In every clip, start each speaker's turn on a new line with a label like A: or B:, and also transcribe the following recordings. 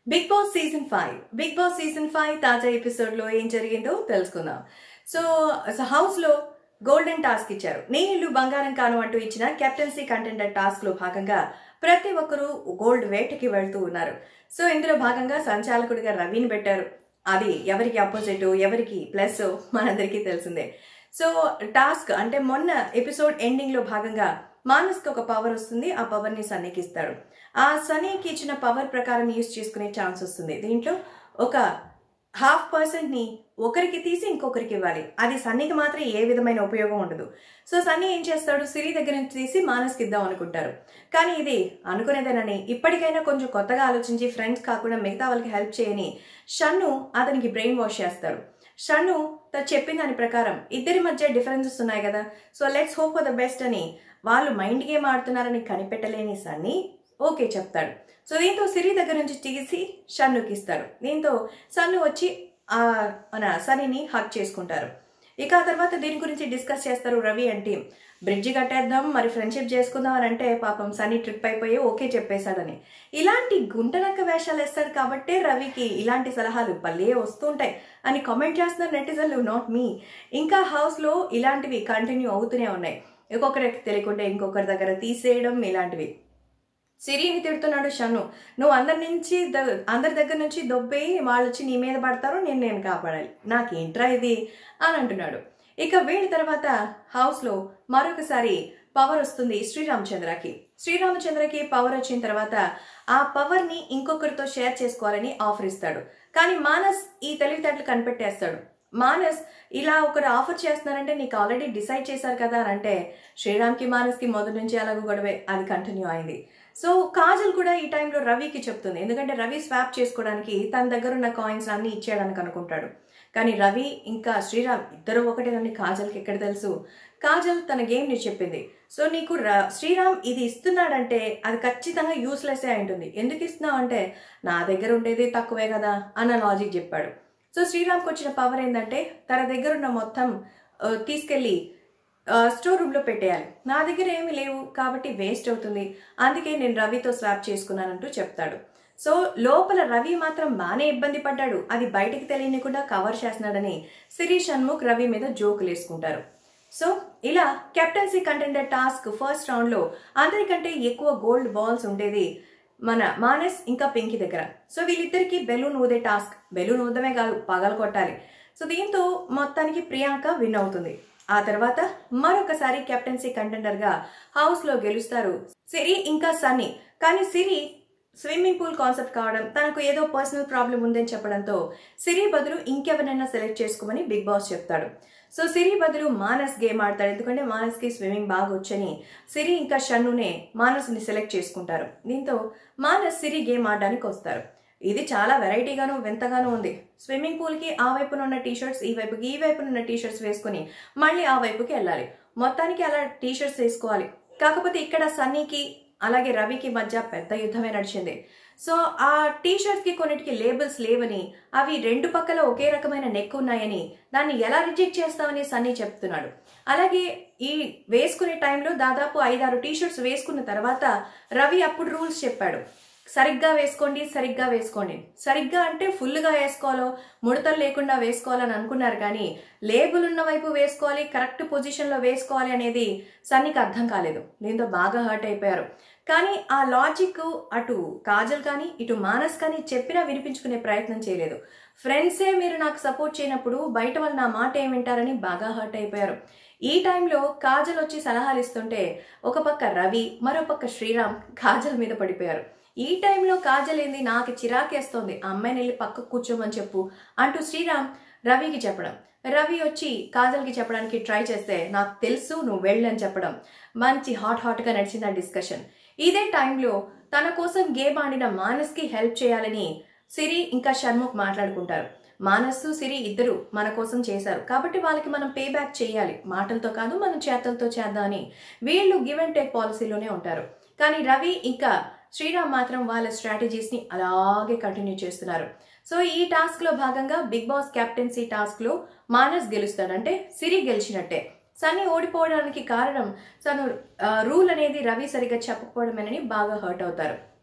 A: big Boss season five Bigg Boss season five తాజా episode లో ఏం జరిగిందో తెలుసుకుందాం సో హౌస్ లో గోల్డెన్ టాస్క్ ఇచ్చారు నేను ఇల్లు బంగారం కాను అంటూ ఇచ్చిన కెప్టెన్సీ కంటెండర్ టాస్క్ లో భాగంగా ప్రతి ఒక్కరూ గోల్డ్ వేటకి వెళ్తూ ఉన్నారు సో ఇందులో భాగంగా సంచాలకుడిగా రవిని పెట్టారు అది ఎవరికి అపోజిట్ ఎవరికి ప్లస్ మనందరికీ తెలిసిందే సో టాస్క్ అంటే మొన్న ఎపిసోడ్ ఎండింగ్ లో భాగంగా మానస్కి ఒక పవర్ వస్తుంది ఆ పవర్ ని సన్నీకి ఇస్తాడు ఆ సన్నీకి ఇచ్చిన పవర్ ప్రకారం యూస్ చేసుకునే ఛాన్స్ వస్తుంది దీంట్లో ఒక హాఫ్ పర్సెంట్ ని ఒకరికి తీసి ఇంకొకరికి ఇవ్వాలి అది సన్నీకి మాత్రం ఏ విధమైన ఉపయోగం ఉండదు సో సన్నీ ఏం చేస్తాడు సిరి దగ్గర నుంచి తీసి మానస్కి ఇద్దాం అనుకుంటారు కానీ ఇది అనుకునేదేనని ఇప్పటికైనా కొంచెం కొత్తగా ఆలోచించి ఫ్రెండ్స్ కాకుండా మిగతా వాళ్ళకి హెల్ప్ చేయని షన్ను అతనికి బ్రెయిన్ వాష్ చేస్తారు షన్ను తను చెప్పిన దాని ప్రకారం ఇద్దరి మధ్య డిఫరెన్సెస్ ఉన్నాయి కదా so let's hope for the best అని వాళ్ళు మైండ్ గేమ్ ఆడుతున్నారని కనిపెట్టలేని సన్నీ ఓకే చెప్తాడు సో దీంతో సిరి దగ్గర నుంచి తీసి షన్నుకి ఇస్తాడు దీంతో సన్ను వచ్చి ఆ మన సన్నీని హక్ చేసుకుంటారు ఇక ఆ తర్వాత దీని గురించి డిస్కస్ చేస్తారు రవి అంటే బ్రిడ్జి కట్టేద్దాం మరి ఫ్రెండ్షిప్ చేసుకుందాం అని అంటే పాపం సన్నీ ట్రిప్ అయిపోయి ఓకే చెప్పేశాడని ఇలాంటి గుంటనక్క వేషాలు వేస్తాడు కాబట్టే రవికి ఇలాంటి సలహాలు భలే వస్తుంటాయి అని కామెంట్ చేస్తున్నారు నెటిజన్లు నాట్ మీ ఇంకా హౌస్లో ఇలాంటివి కంటిన్యూ అవుతూనే ఉన్నాయి ఇంకొకరికి తెలియకుండా ఇంకొకరి దగ్గర తీసేయడం ఇలాంటివి సిరిని తిడుతున్నాడు షన్ను నువ్వు అందరి నుంచి ద- అందరి దగ్గర నుంచి దొబ్బేయి వాళ్ళు వచ్చి నీ మీద పడతారు నేను నేను కాపాడాలి నాకేంట్రా ఇది అని అంటున్నాడు ఇక వీడి తర్వాత హౌస్లో మరొకసారి పవర్ వస్తుంది శ్రీరామచంద్రకి శ్రీరామచంద్రకి పవర్ వచ్చిన తర్వాత ఆ పవర్ని ఇంకొకరితో షేర్ చేసుకోవాలని ఆఫర్ ఇస్తాడు కానీ మానస్ ఈ తెలివితేటలు కనిపెట్టేస్తాడు మానస్ ఇలా ఒకరు ఆఫర్ చేస్తున్నారంటే నీకు ఆల్రెడీ డిసైడ్ చేశారు కదా అని అంటే శ్రీరామ్కి మానస్కి మొదటి నుంచి అలాగూ గొడవే అది కంటిన్యూ అయింది సో కాజల్ కూడా ఈ టైంలో రవికి చెప్తుంది ఎందుకంటే రవి స్వాప్ చేసుకోవడానికి తన దగ్గర ఉన్న కాయిన్స్ అన్ని ఇచ్చేయడానికి అనుకుంటాడు కానీ రవి ఇంకా శ్రీరామ్ ఇద్దరు ఒకటేనని కాజల్కి ఎక్కడ తెలుసు కాజల్ తన గేమ్ ని చెప్పింది సో నీకు ర- శ్రీరామ్ ఇది ఇస్తున్నాడంటే అది ఖచ్చితంగా యూస్లెస్ అయి ఉంటుంది ఎందుకు ఇస్తున్నావు అంటే నా దగ్గర ఉండేది తక్కువే కదా అన్న లాజిక్ చెప్పాడు సో శ్రీరామ్కి వచ్చిన పవర్ ఏంటంటే తన దగ్గర ఉన్న మొత్తం ఆ, తీసుకెళ్ళి స్టోర్ రూమ్లో పెట్టేయాలి నా దగ్గర ఏమీ లేవు కాబట్టి వేస్ట్ అవుతుంది అందుకే నేను రవితో స్వాప్ చేసుకున్నానంటూ చెప్తాడు సో లోపల రవి మాత్రం బాగానే ఇబ్బంది పడ్డాడు అది బయటికి తెలియనికుండా కవర్ చేస్తున్నాడని సిరి షణ్ముఖ్ రవి మీద జోకులు వేసుకుంటారు సో ఇలా కెప్టెన్సీ కంటెండర్ టాస్క్ ఫస్ట్ రౌండ్లో అందరికంటే ఎక్కువ గోల్డ్ బాల్స్ ఉండేది మన మానస్ ఇంకా పింకీ దగ్గర సో వీళ్ళిద్దరికి బెలూన్ ఊదే టాస్క్ బెలూన్ ఊదమే కాదు పగల కొట్టాలి సో దీంతో మొత్తానికి ప్రియాంక విన్ అవుతుంది ఆ తర్వాత మరొకసారి కెప్టెన్సీ కంటెండర్ గా హౌస్ లో గెలుస్తారు సిరి ఇంకా సన్నీ కానీ సిరి స్విమ్మింగ్ పూల్ కాన్సెప్ట్ కావడం తనకు ఏదో పర్సనల్ ప్రాబ్లం ఉందని చెప్పడంతో సిరి బదులు ఇంకెవరినైనా సెలెక్ట్ చేసుకోమని బిగ్ బాస్ చెప్తాడు సో సిరి బదులు మానస్ గేమ్ ఆడతాడు ఎందుకంటే మానస్కి స్విమ్మింగ్ బాగా వచ్చని సిరి ఇంకా షన్నునే మానస్ని సెలెక్ట్ చేసుకుంటారు దీంతో మానస్ సిరి గేమ్ ఆడడానికి వస్తారు ఇది చాలా వెరైటీగాను వింతగాను ఉంది స్విమ్మింగ్ పూల్కి ఆ వైపున ఉన్న టీ షర్ట్స్ ఈ వైపుకి ఈ వైపున ఉన్న టీ షర్ట్స్ వేసుకుని మళ్ళీ ఆ వైపుకి వెళ్ళాలి మొత్తానికి అలా టీ షర్ట్స్ వేసుకోవాలి కాకపోతే ఇక్కడ సన్నీకి అలాగే రవికి మధ్య పెద్ద యుద్ధమే నడిచింది సో ఆ టీ షర్ట్స్ కి కొన్నిటికి లేబుల్స్ లేవని అవి రెండు పక్కల ఒకే రకమైన నెక్ ఉన్నాయని దాన్ని ఎలా రిజెక్ట్ చేస్తామని సన్నీ చెప్తున్నాడు అలాగే ఈ వేసుకునే టైంలో దాదాపు ఐదారు టీ షర్ట్స్ వేసుకున్న తర్వాత రవి అప్పుడు రూల్స్ చెప్పాడు సరిగ్గా వేసుకోండి సరిగ్గా వేసుకోండి సరిగ్గా అంటే ఫుల్గా వేసుకోవాలో ముడతలు లేకుండా వేసుకోవాలని అనుకున్నారు కానీ లేబుల్ ఉన్న వైపు వేసుకోవాలి కరెక్ట్ పొజిషన్లో వేసుకోవాలి అనేది సన్నీకి అర్థం కాలేదు దీంతో బాగా హర్ట్ అయిపోయారు కానీ ఆ లాజిక్ అటు కాజల్ కానీ ఇటు మానస్ కానీ చెప్పినా వినిపించుకునే ప్రయత్నం చేయలేదు ఫ్రెండ్సే మీరు నాకు సపోర్ట్ చేయనప్పుడు బయట వాళ్ళు నా మాట ఏం వింటారని బాగా హర్ట్ అయిపోయారు ఈ టైంలో కాజల్ వచ్చి సలహాలు ఇస్తుంటే ఒక పక్క రవి మరో పక్క శ్రీరామ్ కాజల్ మీద పడిపోయారు ఈ టైంలో కాజల్ ఏంది నాకు చిరాకేస్తోంది ఆ అమ్మాయిని వెళ్ళి పక్కకు కూర్చోమని చెప్పు అంటూ శ్రీరామ్ రవికి చెప్పడం రవి వచ్చి కాజల్కి చెప్పడానికి ట్రై చేస్తే నాకు తెలుసు నువ్వు వెళ్ళని చెప్పడం మంచి హాట్ హాట్గా నడిచింది ఆ డిస్కషన్ ఇదే టైంలో తన కోసం గేమ్ ఆడిన మానస్కి హెల్ప్ చేయాలని సిరి ఇంకా షణ్ముఖ్ మాట్లాడుకుంటారు మానస్సు సిరి ఇద్దరు మన కోసం చేశారు కాబట్టి వాళ్ళకి మనం పే బ్యాక్ చేయాలి మాటలతో కాదు మనం చేతలతో చేద్దామని వీళ్ళు గివ్ అండ్ టేక్ పాలసీలోనే ఉంటారు కానీ రవి ఇంకా శ్రీరామ్ మాత్రం వాళ్ళ స్ట్రాటజీస్ ని అలాగే కంటిన్యూ చేస్తున్నారు సో ఈ టాస్క్ లో భాగంగా బిగ్ బాస్ కెప్టెన్సీ టాస్క్ లో మానస్ గెలుస్తాడు అంటే సిరి గెలిచినట్టే సన్నీ ఓడిపోవడానికి కారణం తను రూల్ అనేది రవి సరిగ్గా చెప్పకపోవడమేనని బాగా హర్ట్ అవుతారు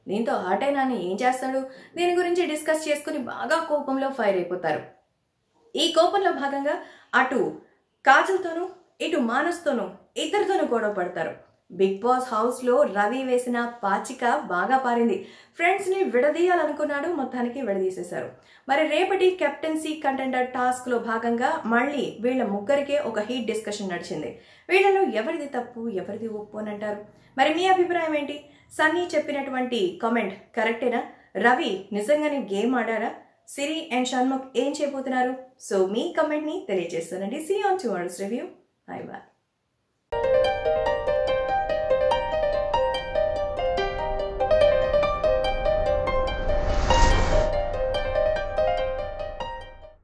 A: దీంతో హర్ట్ అయినా ఏం చేస్తాడు దీని గురించి డిస్కస్ చేసుకుని బాగా కోపంలో ఫైర్ అయిపోతారు ఈ కోపంలో భాగంగా అటు కాజల్తోనూ ఇటు మానస్తోనూ ఇద్దరితోనూ గొడవ పడతారు బిగ్ బాస్ హౌస్ లో రవి వేసిన పాచిక బాగా పారింది ఫ్రెండ్స్ ని విడదీయాలనుకున్నాడు మొత్తానికి విడదీసేశారు మరి రేపటి కెప్టెన్సీ కంటెండర్ టాస్క్ లో భాగంగా మళ్ళీ వీళ్ళ ముగ్గురికే ఒక హీట్ డిస్కషన్ నడిచింది వీళ్ళలో ఎవరిది తప్పు ఎవరిది ఒప్పు అని అంటారు మరి మీ అభిప్రాయం ఏంటి సన్నీ చెప్పినటువంటి కామెంట్ కరెక్టేనా రవి నిజంగానే గేమ్ ఆడారా సిరి అండ్ షణ్ముఖ్ ఏం చేయబోతున్నారు సో మీ కమెంట్ ని తెలియజేస్తానండి see on tomorrow's review bye bye